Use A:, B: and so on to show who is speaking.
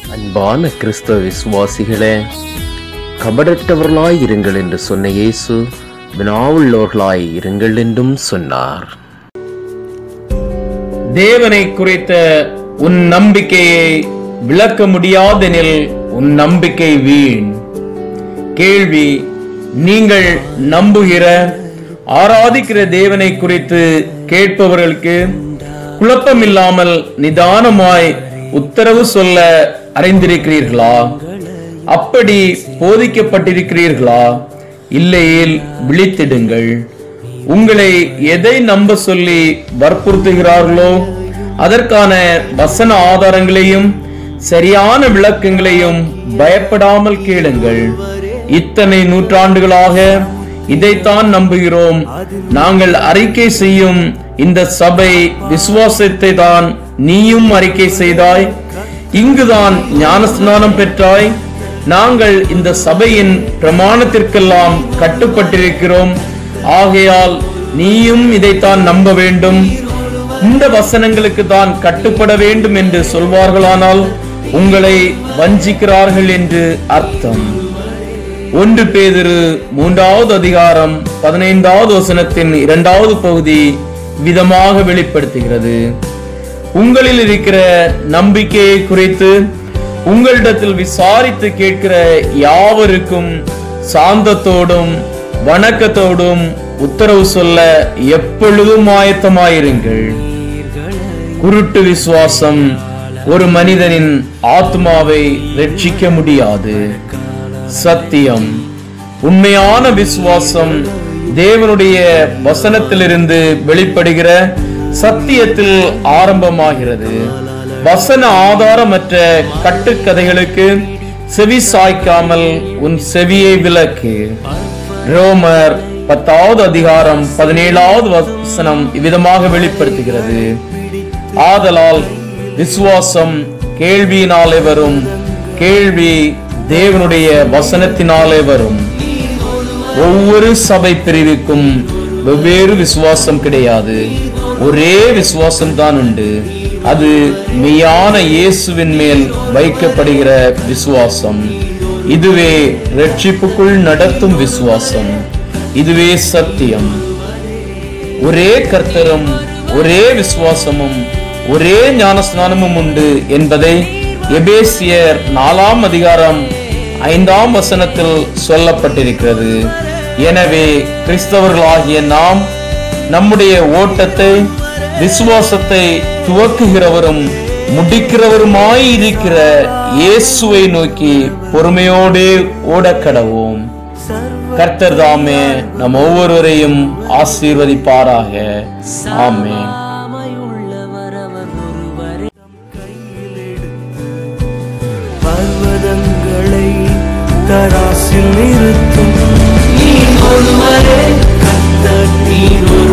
A: அன்பான கிறிஸ்தவ விசுவாசிகளே கபடற்றவர்களாய் இருங்கள் என்று சொன்ன இயேசு வினாவுள்ளவர்களாய் இருங்கள் என்றும் சொன்னார்
B: தேவனை குறித்த உன் நம்பிக்கையை விளக்க முடியாதெனில் உன் நம்பிக்கை வீண் கேள்வி நீங்கள் நம்புகிற ஆராதிக்கிற தேவனை குறித்து கேட்பவர்களுக்கு குழப்பமில்லாமல் நிதானமாய் உத்தரவு சொல்ல அறிந்திருக்கிறீர்களா அப்படி போதிக்கப்பட்டிருக்கிறீர்களா இல்லையேல் விழித்திடுங்கள் உங்களை எதை நம்ப சொல்லி வற்புறுத்துகிறார்களோ அதற்கான வசன ஆதாரங்களையும் சரியான விளக்கங்களையும் பயப்படாமல் கேளுங்கள் இத்தனை நூற்றாண்டுகளாக இதைத்தான் நம்புகிறோம் நாங்கள் அறிக்கை செய்யும் இந்த சபை விசுவாசத்தை தான் நீயும் அறிக்கை செய்தாய் இங்குதான் ஞானஸ்நானம் பெற்றாய் நாங்கள் இந்த சபையின் பிரமாணத்திற்கெல்லாம் கட்டுப்பட்டிருக்கிறோம் ஆகையால் நீயும் இதைத்தான் நம்ப வேண்டும் இந்த வசனங்களுக்கு தான் கட்டுப்பட வேண்டும் என்று சொல்வார்களானால் உங்களை வஞ்சிக்கிறார்கள் என்று அர்த்தம் ஒன்று பேதிரு மூன்றாவது அதிகாரம் பதினைந்தாவது வசனத்தின் இரண்டாவது பகுதி விதமாக வெளிப்படுத்துகிறது உங்களில் இருக்கிற நம்பிக்கையை குறித்து உங்களிடத்தில் விசாரித்து கேட்கிற யாவருக்கும் சாந்தத்தோடும் வணக்கத்தோடும் உத்தரவு சொல்ல எப்பொழுதும் ஆயத்தமாயிருங்கள் குருட்டு விசுவாசம் ஒரு மனிதனின் ஆத்மாவை ரட்சிக்க முடியாது சத்தியம் உண்மையான விசுவாசம் தேவனுடைய வசனத்திலிருந்து வெளிப்படுகிற சத்தியத்தில் ஆரம்பமாகிறது வசன ஆதாரமற்ற கட்டுக்கதைகளுக்கு செவி சாய்க்காமல் உன் செவியை விலக்கு ரோமர் பத்தாவது அதிகாரம் பதினேழாவது வசனம் இவ்விதமாக வெளிப்படுத்துகிறது ஆதலால் விசுவாசம் கேள்வியினாலே வரும் கேள்வி தேவனுடைய வசனத்தினாலே வரும் ஒவ்வொரு சபை பிரிவுக்கும் வெவ்வேறு விசுவாசம் கிடையாது ஒரே விசுவாசம் தான் உண்டு அது மெய்யான இயேசுவின் மேல் வைக்கப்படுகிற விசுவாசம் இதுவே ரட்சிப்புக்குள் நடத்தும் விசுவாசம் இதுவே சத்தியம் ஒரே கர்த்தரும் ஒரே விசுவாசமும் ஒரே ஞானஸ்நானமும் உண்டு என்பதை எபேசியர் நாலாம் அதிகாரம் ஐந்தாம் வசனத்தில் சொல்லப்பட்டிருக்கிறது எனவே கிறிஸ்தவர்களாகிய நாம் நம்முடைய ஓட்டத்தை விசுவாசத்தை துவக்குகிறவரும் முடிக்கிறவருமாய் இருக்கிற இயேசுவை நோக்கி பொறுமையோடே ஓடக்கடவோம் கர்த்தர் தாமே நம் ஒவ்வொருவரையும் ஆசீர்வதிப்பாராக ஆமென்
C: ஆமையுள்ளவர் அவர் ஒருவரே
D: பர்வதங்களை தராசில் நிறுத்தும் நீ ஒருவரே கத்த நீர்